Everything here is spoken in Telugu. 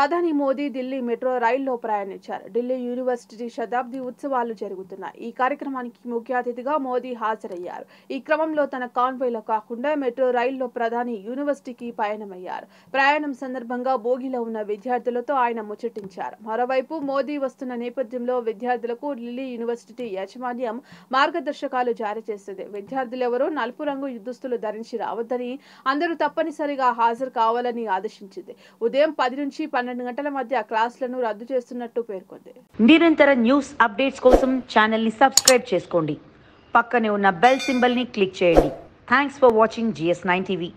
ప్రధాని మోదీ ఢిల్లీ మెట్రో రైల్లో ప్రయాణించారు ఢిల్లీ యూనివర్సిటీ శతాబ్ది ఉత్సవాలు జరుగుతున్నాయి ఈ కార్యక్రమానికి ముఖ్య అతిథిగా మోదీ హాజరయ్యారు ఈ క్రమంలో తన కాన్వాయ్లో కాకుండా మెట్రో రైల్లో ప్రధాని యూనివర్సిటీకి పయనమయ్యారు ప్రయాణం సందర్భంగా బోగిలో ఉన్న విద్యార్థులతో ఆయన ముచ్చటించారు మరోవైపు మోదీ వస్తున్న నేపథ్యంలో విద్యార్థులకు ఢిల్లీ యూనివర్సిటీ యాజమాన్యం మార్గదర్శకాలు జారీ చేసింది విద్యార్థులెవరూ నలుపు రంగు దుస్తులు ధరించి రావద్దని అందరూ తప్పనిసరిగా హాజరు కావాలని ఆదేశించింది ఉదయం పది నుంచి పన్నెండు గంటల మధ్య క్లాసులను రద్దు చేస్తున్నట్టు పేర్కొంది నిరంతర న్యూస్ అప్డేట్స్ కోసం ఛానల్ని సబ్స్క్రైబ్ చేసుకోండి పక్కనే ఉన్న బెల్ సింబల్ని క్లిక్ చేయండి thanks for watching GS nine TV